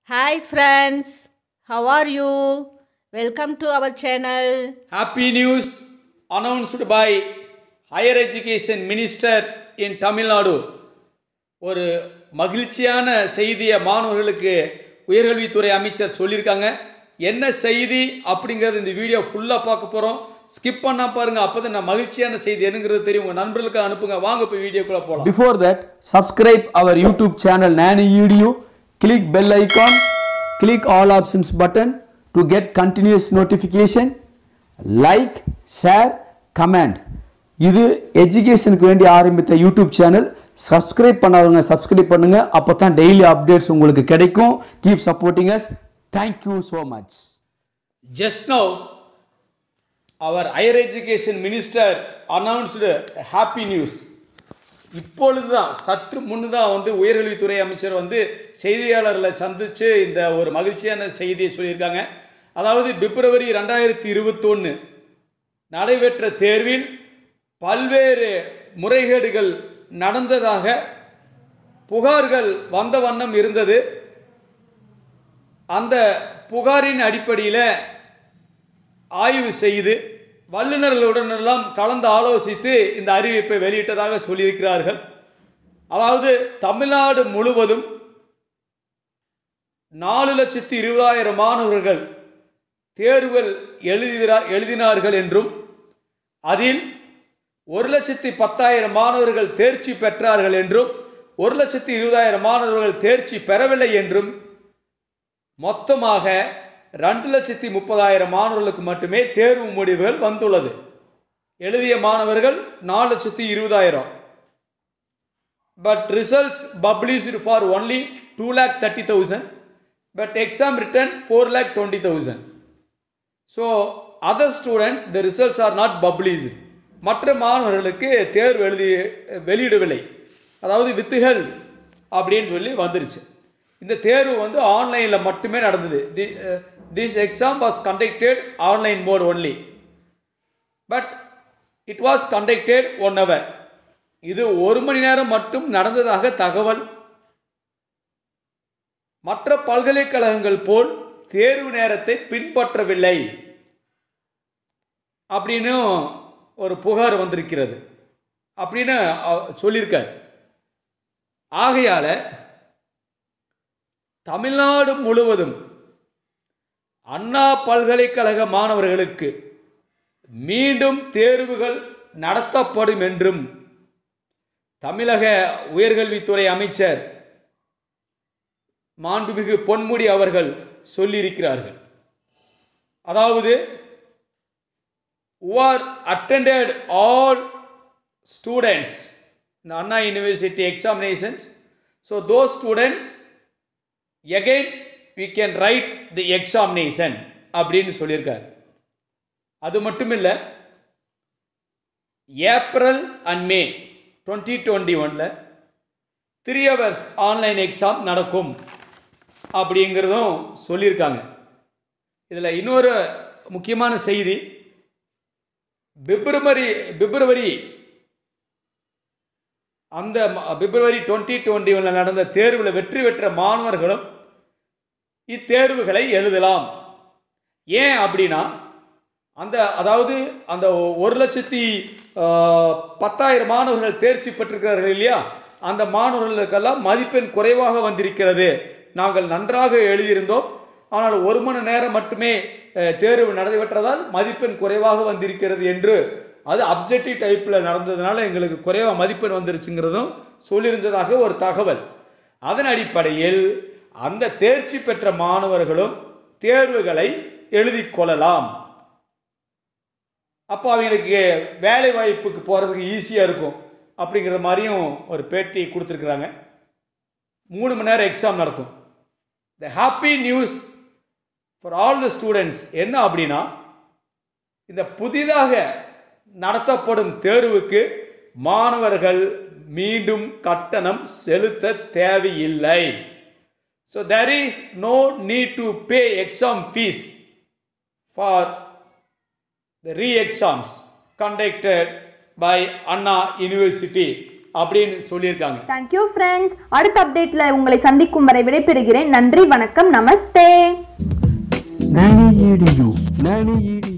Hi friends, how are you? Welcome to our channel. Happy news announced by Higher Education Minister in Tamil Nadu. ஒரு மகிழ்ச்சியான செய்தியை மாணவர்களுக்கு உயர்கல்வித்துறை அமைச்சர் சொல்லியிருக்காங்க என்ன செய்தி அப்படிங்கிறது இந்த வீடியோ ஃபுல்லாக பார்க்க போகிறோம் ஸ்கிப் பண்ணா பாருங்க அப்போ தான் நான் மகிழ்ச்சியான செய்தி என்னங்கிறது தெரியும் உங்கள் நண்பர்களுக்கு அனுப்புங்க வாங்க போய் வீடியோக்குள்ளே போகலாம் Before that, subscribe our YouTube channel Nani Edu, click bell icon, click all options button to get continuous notification, like, share, comment. இது எஜுகேஷனுக்கு வேண்டி ஆரம்பித்த யூடியூப் சேனல் சப்ஸ்கிரைப் பண்ணாதவங்க சப்ஸ்கிரைப் பண்ணுங்க அப்போ தான் டெய்லி அப்டேட்ஸ் உங்களுக்கு கிடைக்கும் keep supporting us thank you so much Just now, our higher education minister announced a happy news. இப்பொழுது தான் சற்று முன்னு தான் வந்து உயர்கல்வித்துறை அமைச்சர் வந்து செய்தியாளர்களை சந்தித்து இந்த ஒரு மகிழ்ச்சியான செய்தியை சொல்லியிருக்காங்க அதாவது பிப்ரவரி ரெண்டாயிரத்தி இருபத்தொன்று நடைபெற்ற தேர்வில் பல்வேறு முறைகேடுகள் நடந்ததாக புகார்கள் வந்த வண்ணம் இருந்தது அந்த புகாரின் அடிப்படையில் ஆய்வு செய்து வல்லுநர்களுடனெல்லாம் கலந்து ஆலோசித்து இந்த அறிவிப்பை வெளியிட்டதாக சொல்லியிருக்கிறார்கள் அதாவது தமிழ்நாடு முழுவதும் நாலு லட்சத்தி இருபதாயிரம் மாணவர்கள் தேர்வுகள் எழுதினா எழுதினார்கள் என்றும் அதில் ஒரு லட்சத்தி பத்தாயிரம் மாணவர்கள் தேர்ச்சி பெற்றார்கள் என்றும் ஒரு லட்சத்தி இருபதாயிரம் மாணவர்கள் தேர்ச்சி பெறவில்லை என்றும் மொத்தமாக ரெண்டு லட்சத்தி முப்பதாயிரம் மாணவர்களுக்கு மட்டுமே தேர்வு முடிவுகள் வந்துள்ளது எழுதிய மாணவர்கள் நாலு லட்சத்தி இருபதாயிரம் but results published for only two lakh thirty thousand but exam written four lakh twenty thousand so other students the results are not published மற்ற மாணவர்களுக்கு தேர்வு எழுதி வெளியிடவில்லை அதாவது வித்துகள் அப்படின்னு சொல்லி வந்துருச்சு இந்த தேர்வு வந்து ஆன்லைனில் மட்டுமே நடந்தது this exam was conducted online mode only but it was conducted one hour இது ஒரு மணி நேரம் மட்டும் நடந்ததாக தகவல் மற்ற பல்கலைக்கழகங்கள் போல் தேர்வு நேரத்தை பின்பற்றவில்லை அப்படின்னு ஒரு புகார் வந்திருக்கிறது அப்படின்னு அவ- சொல்லியிருக்கார் ஆகையால தமிழ்நாடு முழுவதும் அண்ணா பல்கலைக்கழக மாணவர்களுக்கு மீண்டும் தேர்வுகள் நடத்தப்படும் என்றும் தமிழக உயர்கல்வித்துறை அமைச்சர் மாண்புமிகு பொன்முடி அவர்கள் சொல்லியிருக்கிறார்கள் அதாவது who are attended all students in Anna University examinations. So those students again we can write the examination அப்படின்னு சொல்லியிருக்கார் அது மட்டும் இல்லை April and May twenty twenty ஒனில் த்ரீ ஹவர்ஸ் ஆன்லைன் எக்ஸாம் நடக்கும் அப்படிங்கிறதும் சொல்லியிருக்காங்க இதில் இன்னொரு முக்கியமான செய்தி பிப்ரவரி பிப்ரவரி அந்த ம- பிப்ரவரி டுவெண்ட்டி டுவெண்ட்டி ஒன்றில் நடந்த தேர்வில் வெற்றி பெற்ற மாணவர்களும் இத்தேர்வுகளை எழுதலாம் ஏன் அப்படின்னா அந்த அதாவது அந்த ஒ- ஒரு லட்சத்தி ஆஹ், பத்தாயிரம் மாணவர்கள் தேர்ச்சி பெற்றிருக்கிறார்கள் இல்லையா அந்த மாணவர்களுக்கெல்லாம் மதிப்பெண் குறைவாக வந்திருக்கிறது நாங்கள் நன்றாக எழுதியிருந்தோம் ஆனால் ஒரு மணி நேரம் மட்டுமே அஹ், தேர்வு நடைபெற்றதால் மதிப்பெண் குறைவாக வந்திருக்கிறது என்று அது அப்ஜெக்டிவ் டைப்பில் நடந்ததுனால எங்களுக்கு குறைவாக மதிப்பெண் வந்துருச்சுங்கிறதும் சொல்லியிருந்ததாக ஒரு தகவல் அதன் அடிப்படையில் அந்த தேர்ச்சி பெற்ற மாணவர்களும் தேர்வுகளை எழுதிக் கொள்ளலாம் அப்போ அவங்களுக்கு வேலை வாய்ப்புக்கு போகிறதுக்கு ஈஸியாக இருக்கும் அப்படிங்கிற மாதிரியும் ஒரு பேட்டி கொடுத்துருக்குறாங்க மூணு மணி நேரம் எக்ஸாம் நடக்கும் the happy news for all the students என்ன அப்படின்னா இந்த புதிதாக நடத்தப்படும் தேர்வுக்கு மாணவர்கள் மீண்டும் கட்டணம் செலுத்த தேவையில்லை so there is no need to pay exam fees for the re-exams conducted by Anna University அப்படின்னு சொல்லியிருக்காங்க தேங்க்யூ ஃப்ரெண்ட்ஸ் அடுத்த அப்டேட்ல உங்களை சந்திக்கும் வரை விடைபெறுகிறேன் நன்றி வணக்கம் நமஸ்தே Nanny EDU. Nanny EDU.